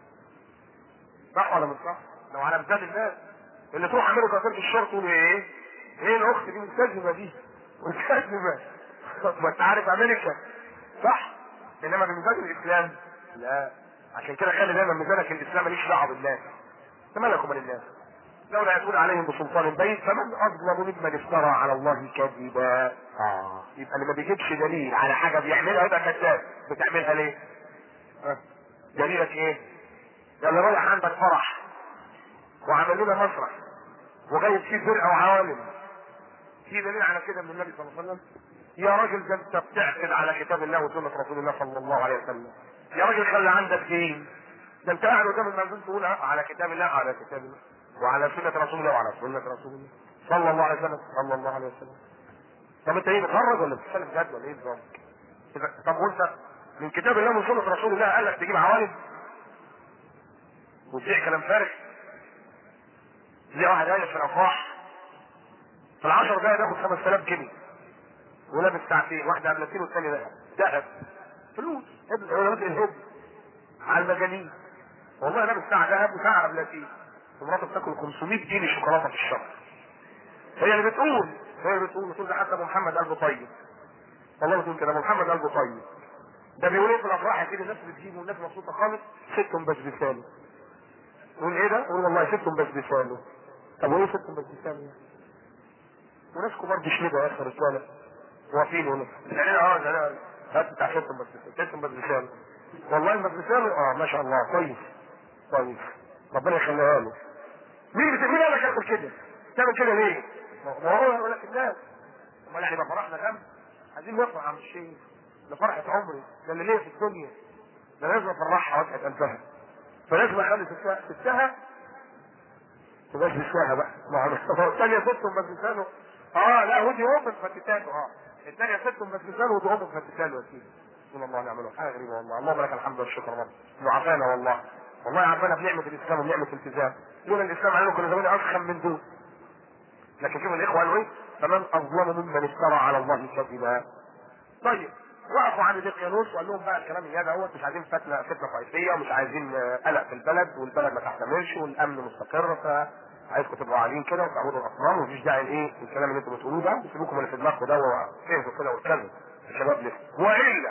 صح ولا مش صح؟ لو على ميزان الناس اللي تروح امريكا وتلبس الشرطه تقول ايه؟ ايه الاخت دي ملتزمه دي ملتزمه ما انت عارف امريكا صح؟ انما بميزان الاسلام لا عشان كده خلي دايما ميزانك الاسلام ماليش دعوه بالناس انت مالك ومال الناس لولا يكون عليهم بسلطان بين فمن اظلم ممن افترى على الله كذبا اه يبقى اللي ما بيجيبش دليل على حاجه بيعملها يبقى كذاب بتعملها ليه؟ ها؟ دليلك ايه؟ ده اللي رايح عندك فرح وعمل لنا مسرح وجايب فيه فرقه وعوالم في دليل على كده من النبي صلى الله عليه وسلم يا راجل ده انت بتعقد على كتاب الله وسنه رسول الله صلى الله عليه وسلم يا راجل خلي عندك دين ده انت قاعد قدام المنزل تقول على كتاب الله على كتاب الله وعلى سنة رسول الله وعلى سنة رسول الله صلى الله عليه وسلم صلى الله عليه وسلم طب انت ايه بتهرج ولا بتتكلم جد ولا ايه نظامك؟ طب وانت من كتاب الله ومن سنة رسول الله قال لك تجيب عوالم وتبيع كلام فارغ زي واحد قايل في الافراح في العشر دقايق ياخد 5000 جنيه ولابس ساعتين واحده قبلتين والثانيه ذهب ذهب فلوس ابن اولاد الهب على المجانين والله لابس ساعه ذهب وساعه قبلتين ومراته بتاكل 500 جنيه شوكولاته في الشهر هي اللي بتقول هي اللي بتقول بتقول ده حتى ابو محمد قلبه طيب والله بتقول كده ابو محمد قلبه طيب ده بيقول ايه في الافراح يا سيدي الناس بتجيبه والناس مبسوطه خالص ستهم بس بساله يقول ايه ده؟ يقول والله ستهم بس بساله طب وايه ستهم بس بساله؟ وناس كبار بيشنبوا يا اخي رجاله واقفين هنا يعني اه ده هات بتاع ستهم بس بساله ستهم بس بساله والله بس بساله اه ما شاء الله كويس كويس ربنا يخليها له مين بت... مين قال لك اكل كده؟ تعمل كده ليه؟ ما هو يقول لك الناس امال احنا يبقى فرحنا كام؟ عايزين نفرح يا عم الشيخ ده فرحة عمري ده اللي ليا في الدنيا ده لازم افرحها واسعد قلبها فلازم اخلي ستها ستها تبقاش ستها بقى ما هو الثانية ستهم بس لسانه اه لا ودي ام فتتانه اه الثانية ستهم بس لسانه ودي ام فتتانه يا سيدي سبحان الله ونعم الوكيل حاجة غريبة والله اللهم لك الحمد والشكر رب وعافانا والله والله عافانا بنعمة الاسلام ونعمة الالتزام دون الاسلام علينا كنا زمان اضخم من دول لكن شوف الاخوه قالوا ايه فمن اظلم ممن افترى على الله كذبا طيب وقفوا عن دقيانوس وقال لهم بقى الكلام اليا دوت مش عايزين فتنه فتنه طائفيه ومش عايزين قلق في البلد والبلد ما تحتملش والامن مستقر فعايزكم تبقوا قاعدين كده وتعبدوا الاصنام ومفيش داعي لايه الكلام اللي انتوا بتقولوه ده سيبوكم اللي في دماغكم ده واهدوا كده واتكلموا الشباب لسه والا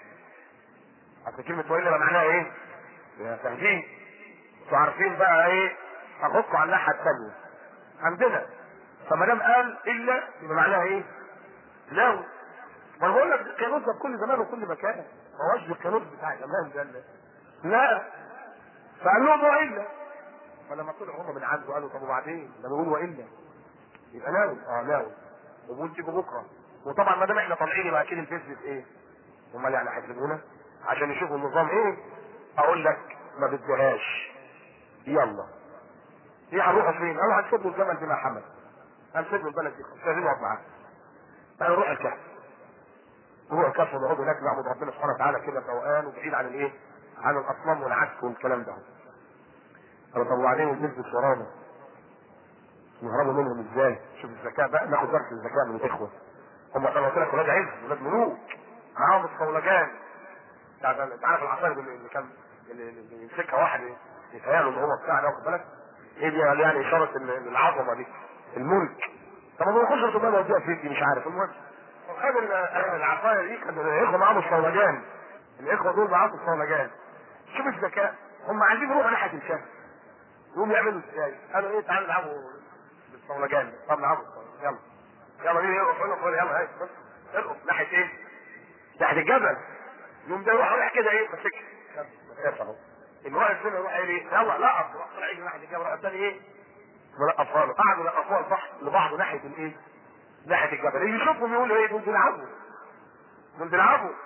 اصل كلمه والا معناها ايه؟ يا فاهمين انتوا عارفين بقى ايه اخدكم على الناحيه الثانيه عندنا فما دام قال الا يبقى معناها ايه؟ لو ما انا بقول لك القانون ده بكل زمان وكل مكان ما هوش القانون بتاع زمان ده لا. لا فقال لهم والا فلما طلعوا هم من عنده قالوا طب وبعدين ده بيقول والا يبقى ناوي اه ناوي وبقول تيجوا بكره وطبعا ما دام احنا طالعين يبقى اكيد الفيسبوك ايه؟ امال يعني هيسيبونا عشان يشوفوا النظام ايه؟ اقول لك ما بدهاش يلا ايه هنروحوا فين؟ قالوا هنسيب له الجمل بما حمل هنسيب له البلد دي مش عايزين نقعد معاه قالوا روح الكهف روح الكهف ونقعد هناك نعبد ربنا سبحانه وتعالى كده روقان وبعيد عن الايه؟ عن الاصنام والعك والكلام ده قالوا طب وبعدين ونلبس ورانا نهربوا منهم ازاي؟ شوف الذكاء بقى ناخد درس الذكاء من الاخوه هم انا قلت لك ولاد عز ولاد ملوك معاهم الصولجان انت عارف العصايه اللي كان اللي يمسكها واحد يتهيأله ان هو بتاع ده واخد بالك؟ ايه دي يعني اشاره العظمه دي الملك طب ما بيخش الطبيب وديها فين دي مش عارف المهم خد العصايه دي كان الاخوه معاهم الصولجان الاخوه دول معاهم الصولجان شوف الذكاء هم عايزين يروحوا ناحيه الشام يقوموا يعملوا ازاي؟ قالوا ايه تعالوا نلعبوا بالصولجان طب نلعبوا يلا يلا مين يرقص يرقص يلا هاي بص ارقص ناحيه ايه؟ ناحيه الجبل يوم ده يروح رايح كده ايه مسك اهو الواقف هنا يروح ايه يلا لا طلع يجي ناحيه الجبل راح الثاني ايه؟ ولقفها له قعدوا لقفوها البحر لبعض ناحيه الايه؟ ناحيه الجبل اللي يشوفهم يقولوا ايه دول بيلعبوا دول بيلعبوا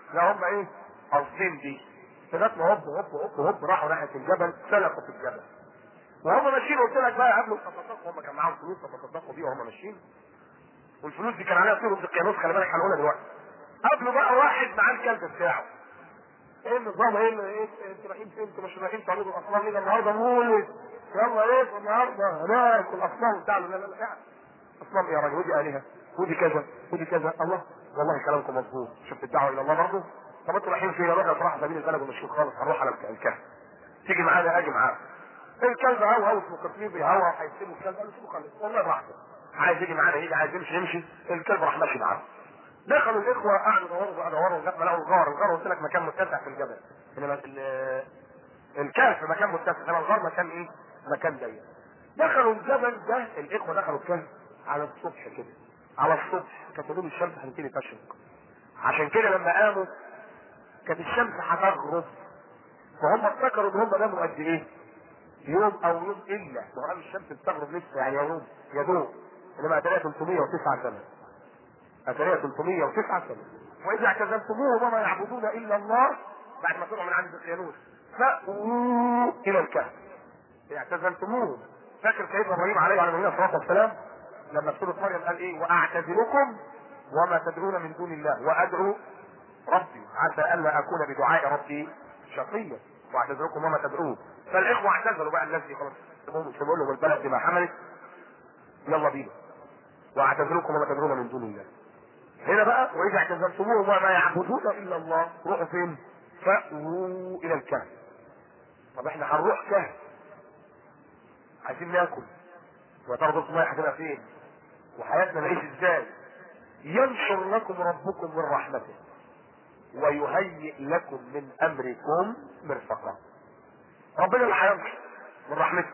لا هم ايه قاصدين دي لغايه ما هوب هوب هوب هوب راحوا ناحيه الجبل سلكوا في الجبل وهم ماشيين قلت لك بقى قبل التصدقوا هم كان معاهم فلوس فتصدقوا بيها وهم ماشيين والفلوس دي كان عليها صورة القيانوس خلي بالك هنقولها دلوقتي قبله بقى واحد معاه الكلب بتاعه ايه النظام ايه اللي- ايه انتوا رايحين فين انتوا مش رايحين تعرضوا الاصنام ايه النهارده مولد يلا ايه النهارده هناك الاصنام بتاعنا لا لا لا يعني. اصنام ايه يا راجل ودي الهه ودي كذا ودي كذا الله والله كلامكم مظبوط شفت الدعوه الى الله برضه طب انتوا رايحين فين يا راجل راح سبيل البلد ومشيوا خالص هنروح على الكهف تيجي معانا اجي معاك الكلب هو هو اسمه قطمين بيهوى هيسيبوا الكلب قال له سيبه خالص والله براحته عايز يجي معانا يجي عايز يمشي يمشي الكلب راح ماشي معاه دخلوا الاخوه قعدوا يدوروا بقى يدوروا لغايه ما لقوا الغار الغار قلت لك مكان متسع في الجبل انما ال- الكهف مكان متسع انما الغار مكان ايه؟ مكان ضيق دخلوا الجبل ده الاخوه دخلوا الكهف على الصبح كده على الصبح كانت غروب الشمس هتبتدي تشرق عشان كده لما قاموا كانت الشمس هتغرب فهم افتكروا ان هم ناموا قد ايه؟ يوم او يوم الا ما هو قام الشمس بتغرب لسه يعني يوم يا دوب انما اتاريها 309 سنه اتاريها 309 سنه واذا اعتزلتموه وما يعبدون الا الله بعد ما طلعوا من عند القيانوس فاووا الى الكهف اعتزلتموه فاكر سيدنا ابراهيم عليه وعلى نبينا الصلاه والسلام لما في سوره مريم قال ايه واعتزلكم وما تدعون من دون الله وادعو ربي عسى الا اكون بدعاء ربي شقيا واعتذركم وما تدعون فالاخوه اعتذروا بقى الناس دي خلاص سيبوهم سيبوا لهم البلد بما حملت يلا بينا واعتذركم وما تدعون من دون الله هنا بقى واذا اعتذرتموه وما يعبدون الا الله روحوا فين؟ فاووا الى الكهف طب احنا هنروح كهف عايزين ناكل وتربط الميه هتبقى فين؟ وحياتنا نعيش ازاي؟ ينشر لكم ربكم من رحمته ويهيئ لكم من امركم مرفقا ربنا اللي هينشر من رحمته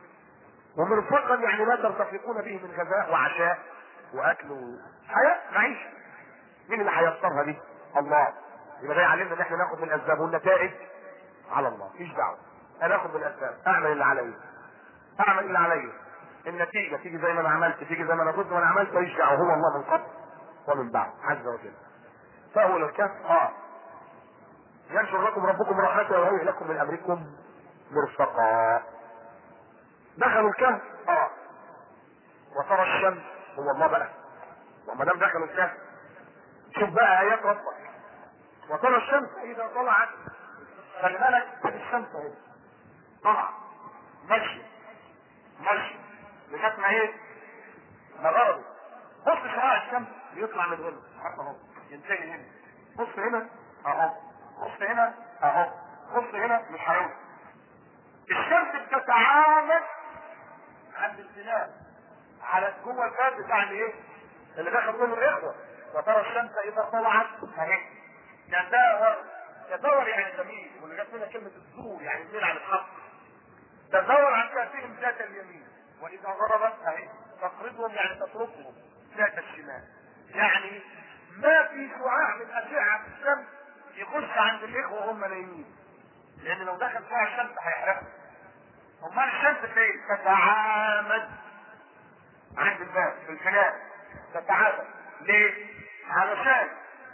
ومرفقا يعني ما ترتفقون به من غذاء وعشاء واكل حياه معيشه مين اللي هيسرها دي؟ الله يبقى ده يعلمنا ان احنا ناخد من الاسباب والنتائج على الله مفيش دعوه انا اخد من الاسباب اعمل اللي عليا اعمل اللي عليا النتيجه تيجي زي ما انا عملت تيجي زي ما انا كنت وانا عملت ماليش دعوه هو الله من قبل ومن بعد عز وجل فهو الكهف اه ينشر لكم ربكم رحمته ويهيئ لكم من امركم مرفقا دخلوا الكهف اه وترى الشمس هو الله بقى وما دام دخلوا الكهف شوف بقى ايات ربك وترى الشمس اذا طلعت خلي بالك ادي الشمس اهي طلع ماشي ماشي لغايه ما ايه؟ ما غربت بص شعاع الشمس بيطلع من هنا حتى اهو ينتهي هنا بص هنا اهو بص هنا اهو بص هنا مش هيوصل الشمس بتتعامد عند البلاد على جوه الباب بتاع الايه؟ اللي دخل منه الاخوه وترى الشمس اذا طلعت اهي تداور تداور يعني جميل واللي جت منها كلمه الزور يعني الليل عن الحق تداور عن كافهم ذات اليمين واذا غربت اهي تقرضهم يعني تتركهم ذات الشمال يعني ما في شعاع من اشعه الشمس يخش عند الاخوه وهم نايمين لان لو دخل شعاع الشمس هيحرقهم امال الشمس فين؟ تتعامد عند الباب في الخلاف تتعامد ليه؟ علشان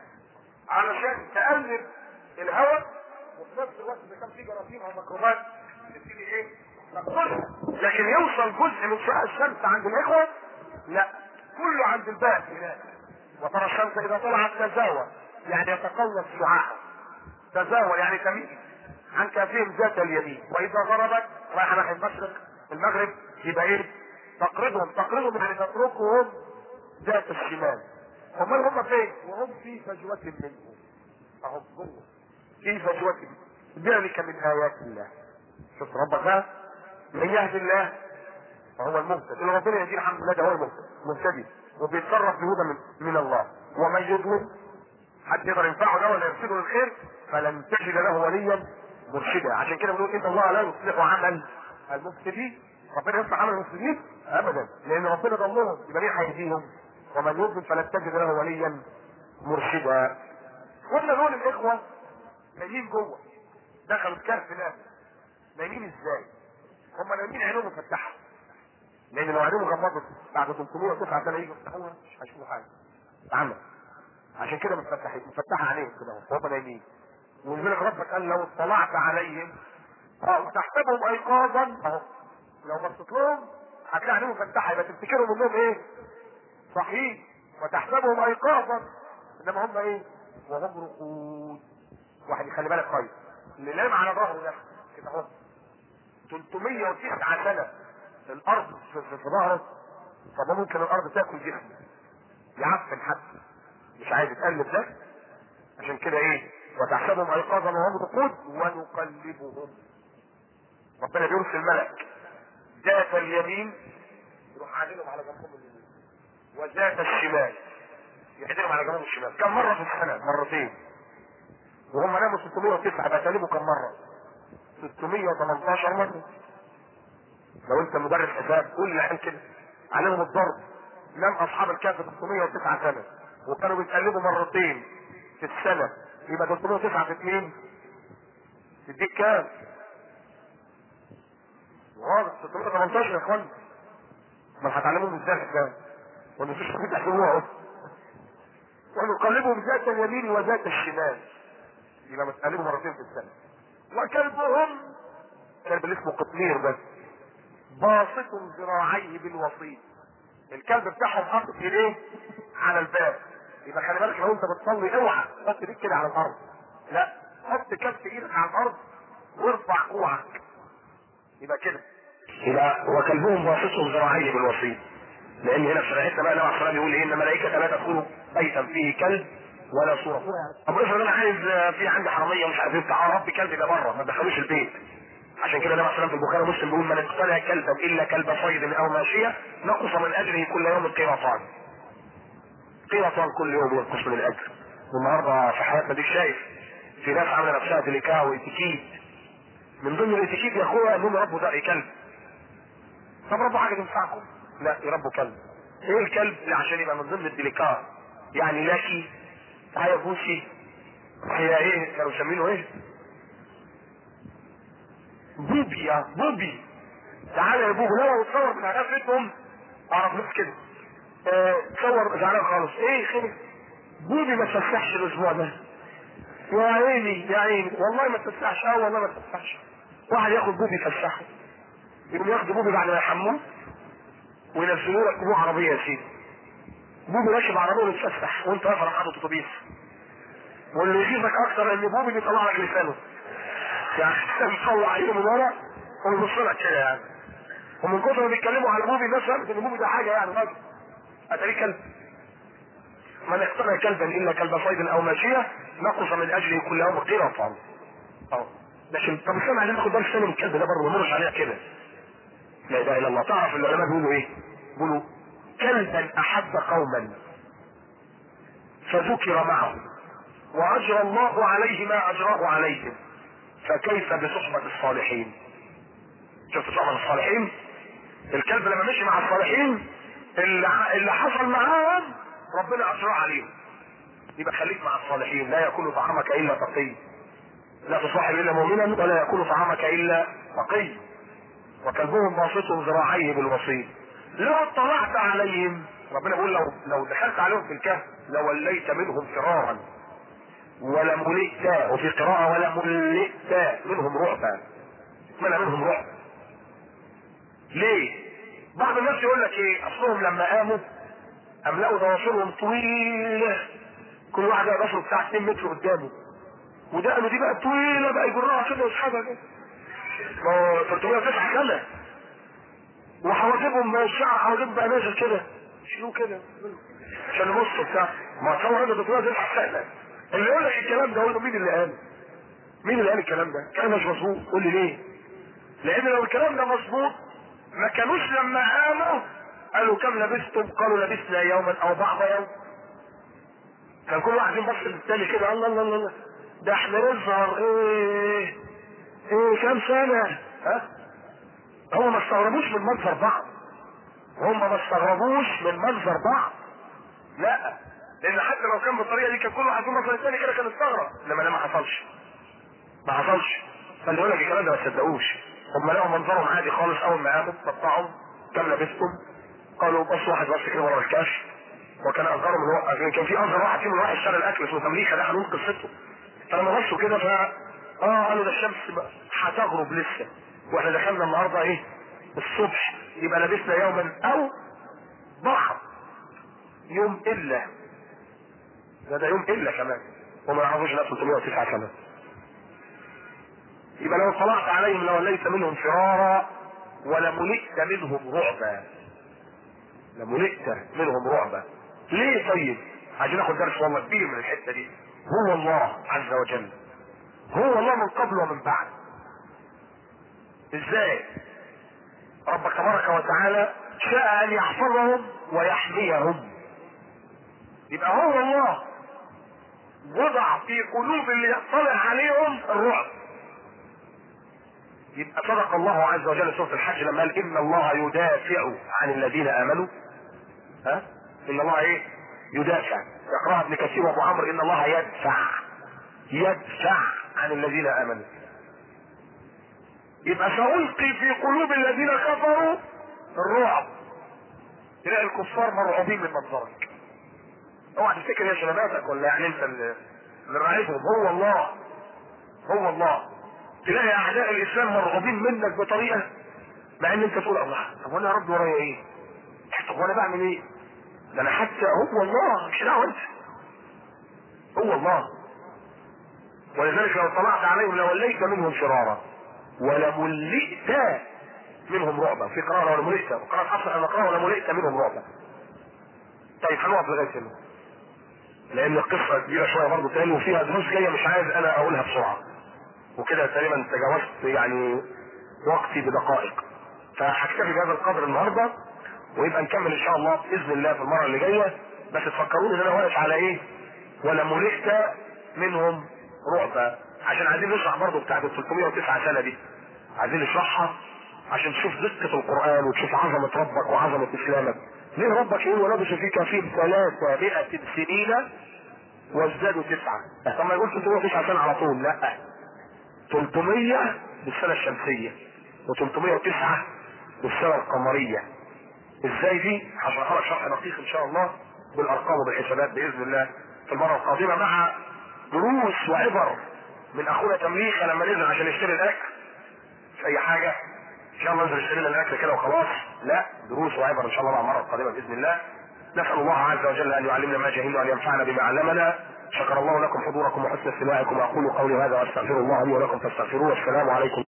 علشان تقلب الهواء وفي نفس الوقت اذا كان في جراثيم او ميكروبات تبتدي ايه؟ تقتلها لكن يوصل جزء من شعاع الشمس عند الاخوه لا كله عند الباب هناك وترى الشمس اذا طلعت تزاور يعني يتقلص شعاعها تزاور يعني تميل عن كافهم ذات اليمين واذا غربت رايحه ناحيه المشرق المغرب يبقى ايه؟ تقرضهم تقرضهم يعني تتركهم ذات الشمال امال هم فين؟ وهم في فجوة منه اهم جوه في فجوة ذلك من ايات الله شوف ربك بقى من يهدي الله فهو المهتد اللي ربنا يهديه الحمد لله ده هو المهتد مهتدي وبيتصرف بهدى من, من الله ومن يضلل حد يقدر ينفعه ده ولا يرشده للخير فلن تجد له وليا مرشدا عشان كده بنقول ان الله لا يصلح عمل المفسدين ربنا يصلح عمل المفسدين ابدا لان ربنا ضلهم يبقى مين هيهديهم ومن يضلل فلن تجد له وليا مرشدا قلنا دول الاخوه نايمين جوه دخلوا الكهف نام نايمين ازاي؟ هم نايمين عينهم مفتحه لان لو عينهم غمضت بعد 309 سنه يجوا يفتحوها مش هيشوفوا حاجه عمى عشان كده مفتحين مفتحه عليهم كده وهم نايمين ولذلك ربك قال لو اطلعت عليهم اه وتحسبهم ايقاظا اهو لو بصيت لهم هتلاقي عينيهم مفتحه يبقى تفتكرهم انهم ايه؟ صحيح وتحسبهم ايقاظا انما هم ايه؟ وهم رقود واحد يخلي بالك كويس اللي نام على ظهره ده كده اهو 309 سنه الارض في, في, في ظهره طب ممكن الارض تاكل جسمه يعفن حتى مش عايز يتقلب ده عشان كده ايه وتحسبهم ايقاظا وهم رقود ونقلبهم ربنا بيرسل ملك ذات اليمين يروح عادلهم على جنبهم اليمين وذات الشمال يعدلهم على جنبهم الشمال كم مره في السنه مرتين وهم ناموا 609 بتقلبوا كم مره 618 مره لو انت مدرس حساب قول لي كده عليهم الضرب نام اصحاب الكهف 309 سنه وكانوا بيتقلبوا مرتين في السنه يبقى 309 في 2 تديك كام؟ واضح 618 يا اخوان ما هتعلمهم ازاي الحساب ولا مفيش حد يحسبوها اهو ونقلبهم ذات اليمين وذات الشمال يبقى متقلبوا مرتين في السنه وكلبهم كلب اللي اسمه قطمير بس باسط ذراعيه بالوسيط الكلب بتاعهم حاطط ايديه على الباب يبقى خلي بالك لو انت بتصلي اوعى حط ايديك كده على الارض لا حط كف ايدك على الارض وارفع كوعك يبقى كده يبقى وكلبهم باسط ذراعيه بالوسيط لان هنا في شريعتنا بقى النبي عليه بيقول ايه ان الملائكه لا تدخل بيتا فيه كلب ولا صوره طب افرض انا عايز في عندي حراميه مش عارف ايه تعال ربي كلب ده بره ما تدخلوش البيت عشان كده النبي عليه في البخاري ومسلم بيقول من اقتنى كلبا الا كلب صيد او ماشيه نقص من اجره كل يوم قيراطان قيراطان كل يوم ينقص من الاجر والنهارده في حياتنا دي شايف في ناس عامله نفسها ديليكا واتيكيت من ضمن الاتيكيت يا اخويا انهم يربوا دقي كلب طب ربوا حاجه تنفعكم لا يربوا كلب ايه الكلب عشان يبقى من ضمن الديليكا يعني لاكي تعالى بوسي هي ايه كانوا مسمينه ايه بوبي يا بوبي تعالى يا بوبي لو تصور من عرفتهم اعرف ناس كده اه تصور زعلان خالص ايه خير بوبي ما تفسحش الاسبوع ده يا عيني يا عيني والله ما تفسحش اه والله ما تفسحش واحد ياخد بوبي يفسحه يقوم ياخد بوبي بعد ما يحموه وينزلوه يركبوه عربيه يا سيدي بوبي ماشي بعربيه ويتفسح وانت واقف على محطه اتوبيس واللي يخيفك اكتر ان بوبي بيطلع لك لسانه يعني مطلع عينه من ورا ويبص لك كده يعني ومن كتر ما بيتكلموا على بوبي مثلا ان بوبي ده حاجه يعني راجل اتاريه كلب من اقتنى كلبا الا كلب صيد او ماشيه نقص من اجله كل يوم قيراطا اه لكن طب استنى عايزين ناخد بالك ثاني من الكلب ده برضه ما نمرش عليها كده لا اله الا الله تعرف العلماء بيقولوا ايه؟ بيقولوا كلبا احب قوما فذكر معه واجرى الله عليه ما اجراه عليهم فكيف بصحبة الصالحين شفت صحبة الصالحين الكلب لما مشي مع الصالحين اللي, اللي حصل معاهم ربنا اجراه عليهم يبقى خليك مع الصالحين لا ياكل طعامك الا تقي لا تصاحب الا مؤمنا ولا ياكل طعامك الا تقي وكلبهم باسط ذراعيه بالوسيط لو اطلعت عليهم ربنا بيقول لو لو دخلت عليهم في الكهف لوليت منهم فرارا ولملئت وفي قراءة ولملئت منهم رعبا منع منهم رعب ليه؟ بعض الناس يقول لك ايه اصلهم لما قاموا املأوا ضوافرهم طويلة كل واحد بقى ضفره بتاع 2 متر قدامه ودقنه دي بقى طويلة بقى يجرها كده ويسحبها كده ما هو 309 سنة وحواجبهم الشعر حواجب بقى نازل كده شيلوه كده عشان يبصوا بتاع ما تصور هذا 309 سنة اللي يقول لك الكلام ده هو مين اللي قال؟ مين اللي قال الكلام ده؟ كلام مش مظبوط قول لي ليه؟ لان لو الكلام ده مظبوط ما كانوش لما قاموا قالوا كم لبستم؟ قالوا لبسنا يوما او بعض يوم كان كل واحد يبص للتاني كده الله الله الله ده احنا نظهر ايه ايه كام سنة ها هم ما استغربوش من منظر بعض هم ما استغربوش من منظر بعض لا لان حتى لو كان بالطريقه دي كان كل واحد يقول مثلا الثاني كده كان استغرب انما ده ما حصلش ما حصلش فاللي يقول لك الكلام ده ما تصدقوش هم لقوا منظرهم عادي خالص اول ما قاموا قطعوا كم لبستم قالوا بص واحد بص كده ورا الكشف وكان اصغرهم اللي هو كان في اصغر واحد فيهم راح اشترى الاكل اسمه تمليكه ده هنقول قصته فلما بصوا كده ف اه قالوا ده الشمس بقى هتغرب لسه واحنا دخلنا النهارده ايه الصبح يبقى لبسنا يوما او ضحى يوم الا ده ده يوم الا كمان وما يعرفوش لا 309 سنه يبقى لو طلعت عليهم لوليت منهم فرارا ولملئت منهم رعبا لملئت منهم رعبا ليه طيب عشان ناخد درس والله كبير من الحته دي هو الله عز وجل هو الله من قبل ومن بعد ازاي ربك تبارك وتعالى شاء ان يحفظهم ويحميهم يبقى هو الله وضع في قلوب اللي يطلع عليهم الرعب يبقى صدق الله عز وجل سورة الحج لما قال إن الله يدافع عن الذين آمنوا ها؟ إن الله إيه؟ يدافع يقرأها ابن كثير وأبو عمرو إن الله يدفع يدفع عن الذين آمنوا يبقى سألقي في قلوب الذين كفروا الرعب تلاقي الكفار مرعوبين من منظرك اوعى تفتكر يا شباباتك ولا يعني انت اللي اللي راعيهم هو الله هو الله تلاقي اعداء الاسلام مرغوبين منك بطريقه مع ان انت تقول الله طب وانا يا رب ورايا ايه؟ طب وانا بعمل ايه؟ ده انا حتى هو الله مش دعوه انت هو الله ولذلك لو طلعت عليهم لوليت منهم فرارا ولملئت منهم رعبا في قراءة ولملئت وقراءة حفصة أن قراءة ولملئت منهم رعبا طيب هنقف لغاية هنا لأن القصة كبيرة شوية برضه تاني وفيها دروس جاية مش عايز أنا أقولها بسرعة وكده تقريبا تجاوزت يعني وقتي بدقائق فهكتفي بهذا القدر النهارده ويبقى نكمل ان شاء الله باذن الله في المره اللي جايه بس تفكروني ان انا واقف على ايه ولا ملئت منهم رعبا عشان عايزين نشرح برضه بتاعت ال 309 سنه دي عايزين نشرحها عشان تشوف دقة القرآن وتشوف عظمة ربك وعظمة إسلامك. ليه ربك يقول ولبسوا في كفيهم 300 سنين وازدادوا تسعة. طب ما يقول 309 سنة على طول، لا. 300 بالسنة الشمسية و309 بالسنة القمرية. ازاي دي؟ هشرحها لك شرح دقيق إن شاء الله بالأرقام وبالحسابات بإذن الله في المرة القادمة مع دروس وعبر من أخونا تمليخة لما نزل عشان يشتري الأكل. مش أي حاجة ان شاء الله ننزل نشتري لنا الاكل كده وخلاص لا دروس وعبر ان شاء الله مع المره القادمه باذن الله نسال الله عز وجل ان يعلمنا ما جهلنا وان ينفعنا بما علمنا شكر الله لكم حضوركم وحسن استماعكم واقول قولي هذا واستغفر الله لي ولكم فاستغفروه والسلام عليكم